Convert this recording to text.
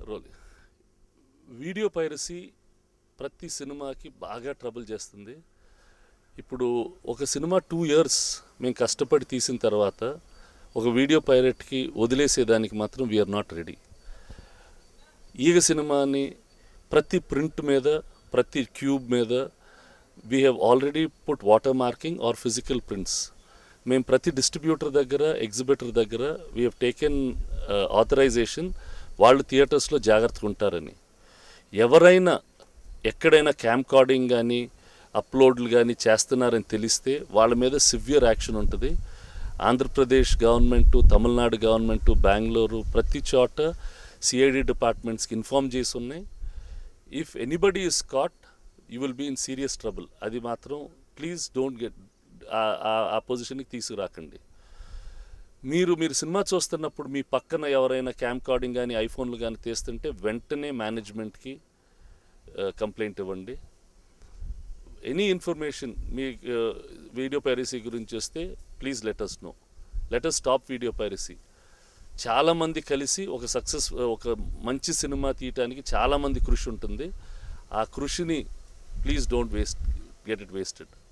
role video piracy ప్రతి సినిమాకి బాగా ట్రబుల్ చేస్తుంది ఇప్పుడు ఒక సినిమా టూ ఇయర్స్ మేము కష్టపడి తీసిన తర్వాత ఒక వీడియో పైరెట్కి వదిలేసేదానికి మాత్రం వీఆర్ నాట్ రెడీ ఈగ సినిమాని ప్రతి ప్రింట్ మీద ప్రతి క్యూబ్ మీద we have already put water marking or physical prints మేము ప్రతి డిస్ట్రిబ్యూటర్ దగ్గర ఎగ్జిబిటర్ దగ్గర వీ హ్యావ్ టేకెన్ ఆథరైజేషన్ వాళ్ళు థియేటర్స్లో జాగ్రత్తగా ఉంటారని ఎవరైనా ఎక్కడైనా క్యాంప్ కార్డింగ్ కానీ అప్లోడ్లు కానీ చేస్తున్నారని తెలిస్తే వాళ్ళ మీద సివియర్ యాక్షన్ ఉంటుంది ఆంధ్రప్రదేశ్ గవర్నమెంటు తమిళనాడు గవర్నమెంటు బెంగళూరు ప్రతి చోట సిఐడి డిపార్ట్మెంట్స్కి ఇన్ఫామ్ చేసి ఉన్నాయి if anybody is caught you will be in serious trouble అది మాత్రం ప్లీజ్ డోంట్ గెట్ ఆ పొజిషన్కి తీసుకురాకండి మీరు మీరు సినిమా చూస్తున్నప్పుడు మీ పక్కన ఎవరైనా క్యాంప్ కార్డింగ్ కానీ ఐఫోన్లు కానీ తీస్తుంటే వెంటనే మేనేజ్మెంట్కి కంప్లైంట్ ఇవ్వండి ఎనీ ఇన్ఫర్మేషన్ మీ వీడియో పైరసీ గురించి వస్తే please let us know let us stop video piracy చాలామంది కలిసి ఒక సక్సెస్ ఒక మంచి సినిమా తీయటానికి చాలామంది కృషి ఉంటుంది ఆ కృషిని please don't waste get it wasted